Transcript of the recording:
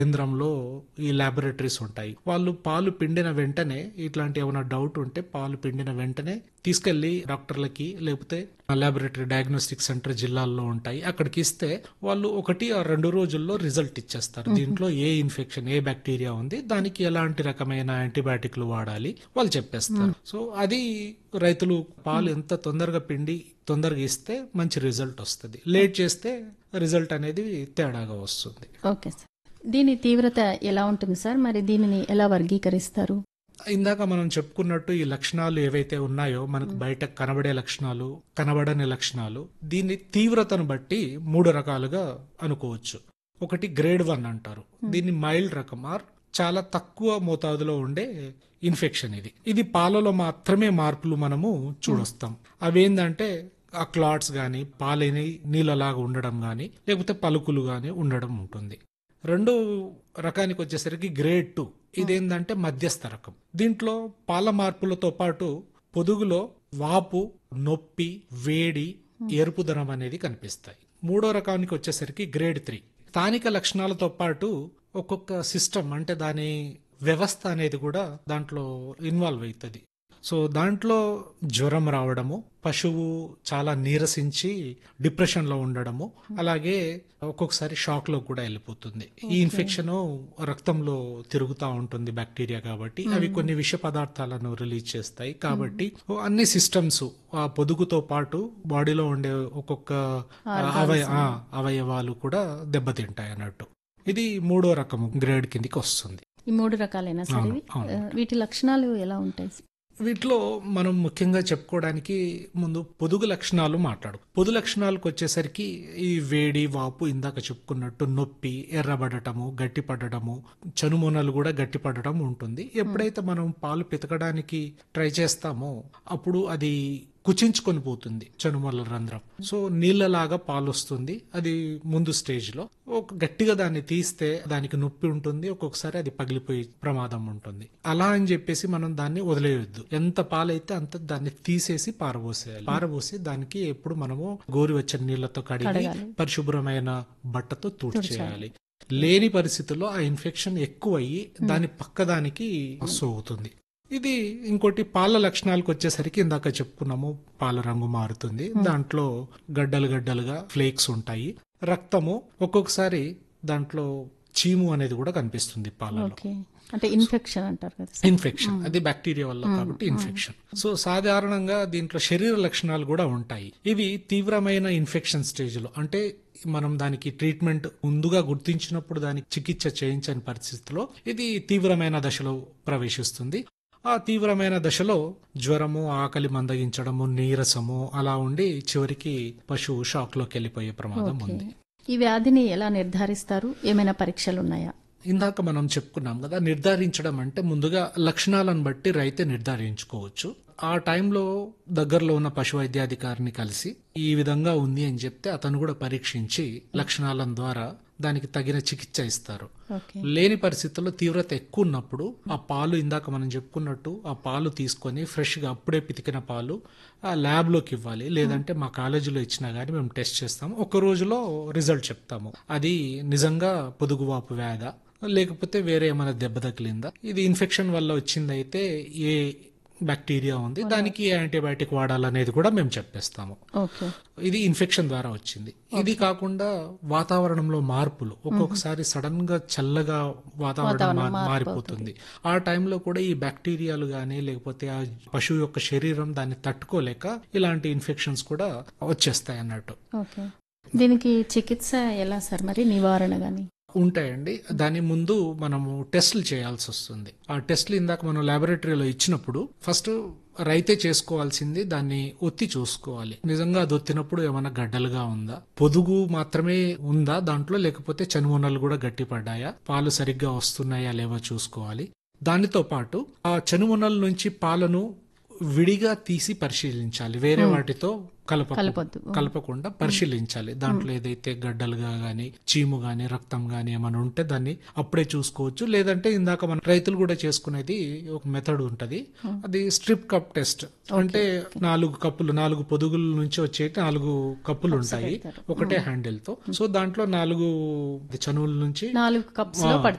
కేంద్రంలో ఈ ల్యాబొరేటరీస్ ఉంటాయి వాళ్ళు పాలు పిండిన వెంటనే ఇట్లాంటి ఏమైనా డౌట్ ఉంటే పాలు పిండిన వెంటనే తీసుకెళ్లి డాక్టర్లకి లేకపోతే ల్యాబొరేటరీ డయాగ్నోస్టిక్ సెంటర్ జిల్లాల్లో ఉంటాయి అక్కడికి ఇస్తే వాళ్ళు ఒకటి ఆ రెండు రోజుల్లో రిజల్ట్ ఇచ్చేస్తారు దీంట్లో ఏ ఇన్ఫెక్షన్ ఏ బ్యాక్టీరియా ఉంది దానికి ఎలాంటి రకమైన యాంటీబయాటిక్లు వాడాలి వాళ్ళు చెప్పేస్తారు సో అది రైతులు పాలు ఎంత తొందరగా పిండి తొందరగా ఇస్తే మంచి రిజల్ట్ వస్తుంది లేట్ చేస్తే రిజల్ట్ అనేది తేడాగా వస్తుంది ఓకే సార్ దీని తీవ్రత ఎలా ఉంటుంది సార్ మరి దీనిని ఎలా వర్గీకరిస్తారు ఇందాక మనం చెప్పుకున్నట్టు ఈ లక్షణాలు ఏవైతే ఉన్నాయో మనకు బయట కనబడే లక్షణాలు కనబడని లక్షణాలు దీని తీవ్రతను బట్టి మూడు రకాలుగా అనుకోవచ్చు ఒకటి గ్రేడ్ వన్ అంటారు దీన్ని మైల్డ్ రకం ఆర్ చాలా తక్కువ మోతాదులో ఉండే ఇన్ఫెక్షన్ ఇది ఇది పాలలో మాత్రమే మార్పులు మనము చూడొస్తాం అవేంటంటే ఆ క్లాట్స్ గాని పాలని నీళ్ళలాగా ఉండడం గాని లేకపోతే పలుకులు గాని ఉండడం ఉంటుంది రెండో రకానికి వచ్చేసరికి గ్రేడ్ టూ ఇదేంటంటే మధ్యస్థ రకం దీంట్లో పాల మార్పులతో పాటు పొదుగులో వాపు నొప్పి వేడి ఎరుపుదనం అనేది కనిపిస్తాయి మూడో రకానికి వచ్చేసరికి గ్రేడ్ త్రీ స్థానిక లక్షణాలతో పాటు ఒక్కొక్క సిస్టమ్ అంటే దాని వ్యవస్థ అనేది కూడా దాంట్లో ఇన్వాల్వ్ అవుతుంది సో దాంట్లో జ్వరం రావడము పశువు చాలా నీరసించి డిప్రెషన్ లో ఉండడము అలాగే ఒక్కొక్కసారి షాక్ లో కూడా వెళ్ళిపోతుంది ఈ ఇన్ఫెక్షన్ రక్తంలో తిరుగుతూ ఉంటుంది బ్యాక్టీరియా కాబట్టి అవి కొన్ని విష పదార్థాలను రిలీజ్ చేస్తాయి కాబట్టి అన్ని సిస్టమ్స్ ఆ పొదుగుతో పాటు బాడీలో ఉండే ఒక్కొక్క అవయ ఆ, అవయవాలు కూడా దెబ్బతింటాయి అన్నట్టు ఇది మూడో రకము గ్రేడ్ కిందికి వస్తుంది ఈ మూడు రకాలైనా సార్ అవును, ఇవి అవును. ఆ, వీటి లక్షణాలు ఎలా ఉంటాయి సార్? వీటిలో మనం ముఖ్యంగా చెప్పుకోవడానికి ముందు పొదుగు లక్షణాలు మాట్లాడు పొదు లక్షణాలకు వచ్చేసరికి ఈ వేడి వాపు ఇందాక చెప్పుకున్నట్టు నొప్పి ఎర్రబడటము గట్టిపడటము చనుమొనలు కూడా గట్టిపడటం ఉంటుంది ఎప్పుడైతే మనం పాలు పితకడానికి ట్రై చేస్తామో అప్పుడు అది కుచించుకొని పోతుంది చనుమల రంధ్రం సో నీళ్ళలాగా పాలు వస్తుంది అది ముందు స్టేజ్ లో ఒక గట్టిగా దాన్ని తీస్తే దానికి నొప్పి ఉంటుంది ఒక్కొక్కసారి అది పగిలిపోయే ప్రమాదం ఉంటుంది అలా అని చెప్పేసి మనం దాన్ని వదిలేయొద్దు ఎంత పాలైతే అంత దాన్ని తీసేసి పారబోసేయాలి పారబోసి దానికి ఎప్పుడు మనము గోరువెచ్చని నీళ్లతో కడిగి కడగాలి. పరిశుభ్రమైన బట్టతో తుడిచేయాలి లేని పరిస్థితుల్లో ఆ ఇన్ఫెక్షన్ ఎక్కువయ్యి దాని పక్కదానికి సోగుతుంది ఇది ఇంకోటి పాల లక్షణాలకు వచ్చేసరికి ఇందాక చెప్పుకున్నాము పాల రంగు మారుతుంది దాంట్లో గడ్డలు గడ్డలుగా ఫ్లేక్స్ ఉంటాయి రక్తము ఒక్కొక్కసారి దాంట్లో చీము అనేది కూడా కనిపిస్తుంది పాలలో ఓకే అంటే ఇన్ఫెక్షన్ అంటారు కదా సార్. ఇన్ఫెక్షన్ అది బ్యాక్టీరియా వల్ల కాబట్టి ఇన్ఫెక్షన్ సో సాధారణంగా దీంట్లో శరీర లక్షణాలు కూడా ఉంటాయి ఇవి తీవ్రమైన ఇన్ఫెక్షన్ స్టేజ్ లో అంటే మనం దానికి ట్రీట్మెంట్ ముందుగా గుర్తించినప్పుడు దానికి చికిత్స చేయించని పరిస్థితిలో ఇది తీవ్రమైన దశలో ప్రవేశిస్తుంది ఆ తీవ్రమైన దశలో జ్వరము ఆకలి మందగించడము నీరసము అలా ఉండి చివరికి పశువు షాక్ లోకి వెళ్ళిపోయే ప్రమాదం ఓకే. ఉంది ఈ వ్యాధిని ఎలా నిర్ధారిస్తారు ఏమైనా పరీక్షలు ఉన్నాయా ఇందాక మనం చెప్పుకున్నాం కదా నిర్ధారించడం అంటే ముందుగా లక్షణాలను బట్టి రైతే నిర్ధారించుకోవచ్చు ఆ టైంలో దగ్గరలో ఉన్న పశు వైద్యాధికారిని కలిసి ఈ విధంగా ఉంది అని చెప్తే అతను కూడా పరీక్షించి లక్షణాల ద్వారా దానికి తగిన చికిత్స ఇస్తారు ఓకే లేని పరిస్థితుల్లో తీవ్రత ఎక్కువ ఉన్నప్పుడు ఆ పాలు ఇందాక మనం చెప్పుకున్నట్టు ఆ పాలు తీసుకొని ఫ్రెష్ గా అప్పుడే పితికిన పాలు ఆ ల్యాబ్ లోకి ఇవ్వాలి లేదంటే మా కాలేజీలో ఇచ్చినా గానీ మేము టెస్ట్ చేస్తాము ఒక రోజులో రిజల్ట్ చెప్తాము అది నిజంగా పొదుగువాపు వ్యాధ లేకపోతే వేరే ఏమైనా దెబ్బ తగిలిందా ఇది ఇన్ఫెక్షన్ వల్ల వచ్చిందైతే ఏ బ్యాక్టీరియా ఉంది దానికి ఏ యాంటీబయాటిక్ వాడాలనేది కూడా మేము చెప్పేస్తాము ఓకే ఇది ఇన్ఫెక్షన్ ద్వారా వచ్చింది ఇది కాకుండా వాతావరణంలో మార్పులు ఒక్కొక్కసారి సడన్ గా చల్లగా వాతావరణం మా- మారిపోతుంది ఆ టైంలో కూడా ఈ బ్యాక్టీరియాలు గానీ లేకపోతే ఆ పశువు యొక్క శరీరం దాన్ని తట్టుకోలేక ఇలాంటి ఇన్ఫెక్షన్స్ కూడా వచ్చేస్తాయి అన్నట్టు ఓకే దీనికి చికిత్స ఎలా సార్ మరి నివారణ గాని ఉంటాయండి దాని ముందు మనము టెస్టులు చేయాల్సి వస్తుంది ఆ టెస్టులు ఇందాక మనం లాబొరేటరీలో ఇచ్చినప్పుడు ఫస్ట్ రైతే చేసుకోవాల్సింది దాన్ని ఒత్తి చూసుకోవాలి నిజంగా అది ఒత్తినప్పుడు ఏమైనా గడ్డలుగా ఉందా పొదుగు మాత్రమే ఉందా దాంట్లో లేకపోతే చనుమొనలు కూడా గట్టిపడ్డాయా పాలు సరిగ్గా వస్తున్నాయా లేవో చూసుకోవాలి దానితో పాటు ఆ చనుమొనల నుంచి పాలను విడిగా తీసి పరిశీలించాలి వేరే వాటితో కలప కలపొద్దు. కలపకుండా పరిశీలించాలి దాంట్లో ఏదైతే గడ్డలుగా గాని చీము గాని రక్తం గాని ఏమైనా ఉంటే దాన్ని అప్పుడే చూసుకోవచ్చు లేదంటే ఇందాక మన రైతులు కూడా చేసుకునేది ఒక మెథడ్ ఉంటది అది స్ట్రిప్ కప్ టెస్ట్ అంటే నాలుగు కప్పులు నాలుగు పొదుగుల నుంచి వచ్చే నాలుగు కప్పులు ఉంటాయి ఒకటే హ్యాండిల్ తో సో దాంట్లో నాలుగు చనువుల నుంచి నాలుగు కప్స్ లో ఆ,